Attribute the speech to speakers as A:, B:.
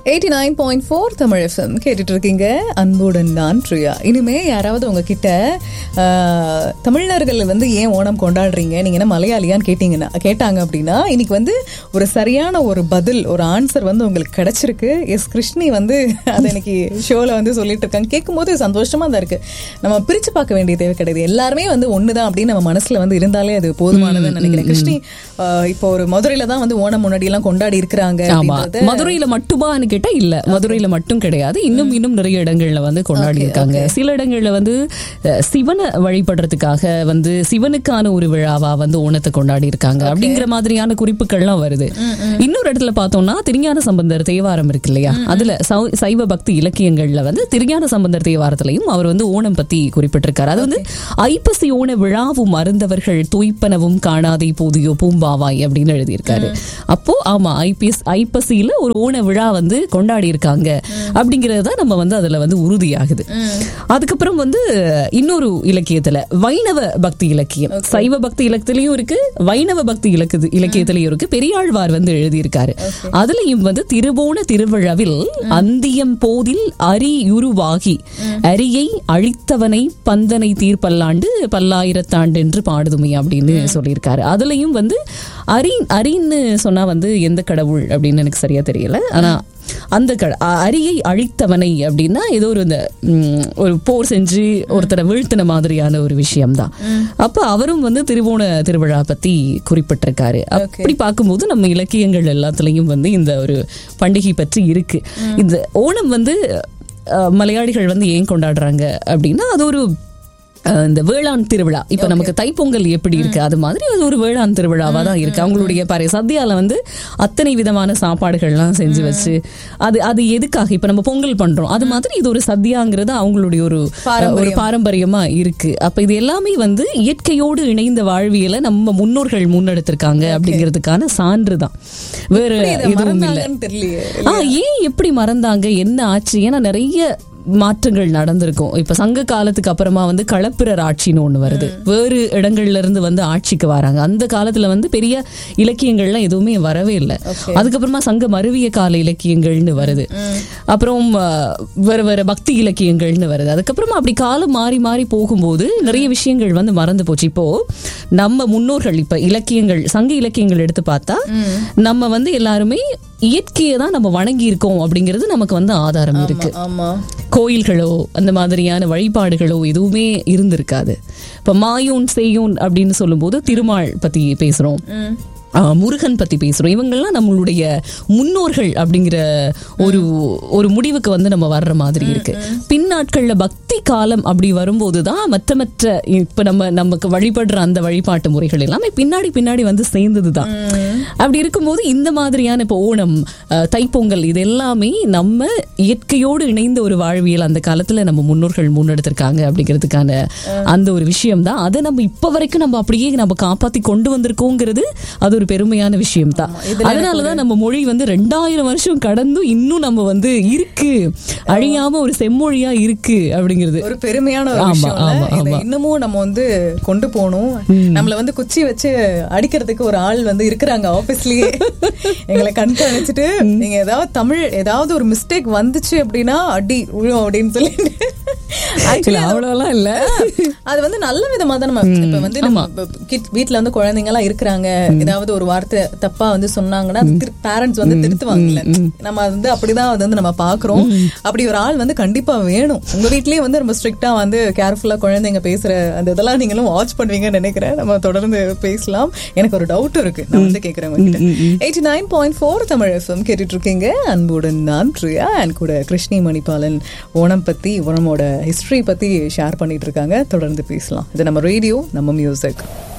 A: Eighty nine point four Tamil F M கேட்டுட்டு இருக்கீங்க அன்புடன் நான் பிரியா இனிமே யாராவது உங்ககிட்ட ஆஹ், தமிழர்கள் வந்து ஏன் ஓணம் கொண்டாடுறீங்க நீங்க என்ன மலையாளியான்னு கேட்டீங்கன்னா கேட்டாங்க அப்படின்னா இன்னைக்கு வந்து ஒரு சரியான ஒரு பதில் ஒரு ஆன்சர் வந்து உங்களுக்கு கிடைச்சிருக்கு எஸ் கிருஷ்ணி வந்து அதை இன்னைக்கு ஷோல வந்து சொல்லிட்டு இருக்காங்க கேட்கும்போது சந்தோஷமா தான் இருக்கு நம்ம பிரிச்சு பார்க்க வேண்டிய தேவை கிடையாது எல்லாருமே வந்து ஒண்ணுதான் அப்படின்னு நம்ம மனசுல வந்து இருந்தாலே அது போதுமானதுன்னு நினைக்கிறேன் கிருஷ்ணி ஆஹ், இப்போ ஒரு மதுரையில தான் வந்து ஓணம் முன்னாடி எல்லாம் கொண்டாடி இருக்கிறாங்க
B: ஆமா
A: அப்படின்றத
B: மதுரையில மட்டுமான்னு கேட்டா இல்ல மதுரையில மட்டும் கிடையாது இன்னும் இன்னும் நிறைய இடங்கள்ல வந்து கொண்டாடி இருக்காங்க சில இடங்கள்ல வந்து அஹ், சிவனை வழிபடுறதுக்காக வந்து சிவனுக்கான ஒரு விழாவா வந்து ஓணத்தை கொண்டாடி இருக்காங்க அப்படிங்கிற மாதிரியான குறிப்புகள்லாம் வருது இன்னொரு இடத்துல பார்த்தோம்னா திருஞான சம்பந்தர் தேவாரம் இருக்கு இல்லையா அதுல சௌ- சைவ பக்தி இலக்கியங்கள்ல வந்து திருஞான சம்பந்தர் தேவாரத்திலையும் அவர் வந்து ஓணம் பத்தி குறிப்பிட்டிருக்காரு அது வந்து ஐப்பசி ஓண விழாவும் அருந்தவர்கள் துய்ப்பனவும் காணாதை போதியோ பூம்பாவாய் அப்படின்னு எழுதியிருக்காரு அப்போ ஆமா ஐபிஎஸ் ஐப்பசியில ஒரு ஓண விழா வந்து கொண்டாடி இருக்காங்க அப்படிங்கிறது தான் நம்ம வந்து அதுல வந்து உறுதியாகுது அதுக்கப்புறம் வந்து இன்னொரு இலக்கியத்துல வைணவ பக்தி இலக்கியம் சைவ பக்தி இலக்கியத்திலயும் இருக்கு வைணவ பக்தி இலக்கு இலக்கியத்திலயும் இருக்கு பெரியாழ்வார் வந்து எழுதியிருக்காரு அதுலயும் வந்து திருவோண திருவிழாவில் அந்தியம் போதில் அரியுருவாகி அரியை அழித்தவனை பந்தனை தீர்ப்பல்லாண்டு பல்லாயிரத்தாண்டு என்று பாடுதுமே அப்படின்னு சொல்லியிருக்காரு அதுலயும் வந்து அரி அரின்னு சொன்னா வந்து எந்த கடவுள் அப்படின்னு எனக்கு சரியா தெரியல ஆனா அந்த கட அ- அரியை அழித்தவனை அப்படின்னா ஏதோ ஒரு இந்த ம், ஒரு போர் செஞ்சு ஒருத்தரை வீழ்த்தின மாதிரியான ஒரு விஷயம்தான் அப்ப அவரும் வந்து திருவோண திருவிழா பத்தி குறிப்பிட்டிருக்காரு அப்படி பார்க்கும்போது நம்ம இலக்கியங்கள் எல்லாத்துலயும் வந்து இந்த ஒரு பண்டிகை பற்றி இருக்கு இந்த ஓணம் வந்து அஹ், மலையாளிகள் வந்து ஏன் கொண்டாடுறாங்க அப்படின்னா அது ஒரு அஹ், இந்த வேளாண் திருவிழா இப்ப நமக்கு தைப்பொங்கல் எப்படி இருக்கு அது மாதிரி அது ஒரு வேளாண் திருவிழாவா தான் இருக்கு அவங்களுடைய பாரு சத்யால வந்து அத்தனை விதமான சாப்பாடுகள்லாம் செஞ்சு வச்சு அது அது எதுக்காக இப்ப நம்ம பொங்கல் பண்றோம் அது மாதிரி இது ஒரு சத்யாங்கிறது அவங்களுடைய ஒரு ஒரு பாரம்பரியமா இருக்கு அப்ப இது எல்லாமே வந்து இயற்கையோடு இணைந்த வாழ்வியலை நம்ம முன்னோர்கள் முன்னெடுத்திருக்காங்க அப்படிங்கிறதுக்கான சான்று தான் வேற எதுவும் இல்லை
A: மறந்தாங்கன்னு தெரியலையே
B: ஆ ஏன் எப்படி மறந்தாங்க என்ன ஆச்சு ஏன்னா நிறைய மாற்றங்கள் நடந்திருக்கும் இப்ப சங்க காலத்துக்கு அப்புறமா வந்து களப்பிரர் ஆட்சின்னு ஒண்ணு வருது வேறு இடங்கள்ல இருந்து வந்து ஆட்சிக்கு வராங்க அந்த காலத்துல வந்து பெரிய இலக்கியங்கள்லாம் எதுவுமே வரவே இல்லை அதுக்கப்புறமா சங்க மருவிய கால இலக்கியங்கள்னு வருது அப்புறம் ஆ, வேற வேற பக்தி இலக்கியங்கள்னு வருது அதுக்கப்புறமா அப்படி காலம் மாறி மாறி போகும்போது நிறைய விஷயங்கள் வந்து மறந்து போச்சு இப்போ நம்ம முன்னோர்கள் இப்ப இலக்கியங்கள் சங்க இலக்கியங்கள் எடுத்து பார்த்தா நம்ம வந்து எல்லாருமே இயற்கையை தான் நம்ம வணங்கி இருக்கோம் அப்படிங்கிறது நமக்கு வந்து ஆதாரம் இருக்கு
A: ஆமா
B: கோயில்களோ அந்த மாதிரியான வழிபாடுகளோ எதுவுமே இருந்திருக்காது இப்ப மாயூன் செய்யூன் அப்படின்னு சொல்லும்போது திருமால் பத்தி பேசுறோம் ஆ, முருகன் பத்தி பேசுறோம் இவங்கெல்லாம் நம்மளுடைய முன்னோர்கள் அப்படிங்கிற ஒரு ஒரு முடிவுக்கு வந்து நம்ம வர்ற மாதிரி இருக்கு பின்னாட்கள்ல பக்தி காலம் அப்படி வரும்போது தான் மற்ற மற்ற இப்ப நம்ம நமக்கு வழிபடுற அந்த வழிபாட்டு முறைகள் எல்லாமே பின்னாடி பின்னாடி வந்து சேர்ந்தது தான் அப்படி இருக்கும்போது இந்த மாதிரியான இப்போ ஓணம் அஹ், தைப்பொங்கல் இது எல்லாமே நம்ம இயற்கையோடு இணைந்த ஒரு வாழ்வியல் அந்த காலத்துல நம்ம முன்னோர்கள் முன்னெடுத்திருக்காங்க அப்படிங்கிறதுக்கான அந்த ஒரு விஷயம் தான் அதை நம்ம இப்ப வரைக்கும் நம்ம அப்படியே நம்ம காப்பாத்தி கொண்டு வந்திருக்கோங்கிறது அது ஒரு பெருமையான விஷயம் தான் அதனாலதான் நம்ம மொழி வந்து ரெண்டாயிரம் வருஷம் கடந்தும் இன்னும் நம்ம வந்து இருக்கு அழியாம ஒரு செம்மொழியா இருக்கு அப்படிங்கிறது
A: ஒரு பெருமையான ஒரு
B: ஆமா,
A: விஷயம்
B: ஆமா,
A: இதை
B: ஆமா.
A: இன்னமும் நம்ம வந்து கொண்டு போகணும் நம்மள வந்து குச்சி வச்சு அடிக்கிறதுக்கு ஒரு ஆள் வந்து இருக்கிறாங்க ஆபீஸ்லயே எங்களை கண்காணிச்சுட்டு நீங்க ஏதாவது தமிழ் ஏதாவது ஒரு மிஸ்டேக் வந்துச்சு அப்படின்னா அடி விழும் அப்படின்னு சொல்லிட்டு Actually,
B: இல்ல, அவ்வளவுலாம் இல்ல
A: அது வந்து நல்ல விதமா தான் நம்ம இப்ப வந்து நம்ம கிட் வீட்ல வந்து குழந்தைங்க எல்லாம் இருக்கிறாங்க ஏதாவது ஒரு வார்த்தை தப்பா வந்து சொன்னாங்கன்னா பேரண்ட்ஸ் வந்து திருத்துவாங்கல்ல நம்ம அது வந்து அப்படிதான் அது வந்து நம்ம பாக்குறோம் அப்படி ஒரு ஆள் வந்து கண்டிப்பா வேணும் உங்க வீட்லயே வந்து ரொம்ப ஸ்ட்ரிக்டா வந்து கேர்ஃபுல்லா குழந்தைங்க பேசுற அந்த இதெல்லாம் நீங்களும் வாட்ச் பண்ணுவீங்கன்னு நினைக்கிறேன் நம்ம தொடர்ந்து பேசலாம் எனக்கு ஒரு டவுட் இருக்கு நான் வந்து கேக்குறேன் உங்ககிட்ட eighty nine point four Tamil F M கேட்டுட்டு இருக்கீங்க அன்புடன் நான் பிரியா அண்ட் கூட கிருஷ்ணி மணிபாலன் ஓணம் பத்தி ஓணமோட ஹிஸ்டரி பத்தி ஷேர் பண்ணிட்டு இருக்காங்க தொடர்ந்து பேசலாம் இது நம்ம ரேடியோ நம்ம மியூசிக்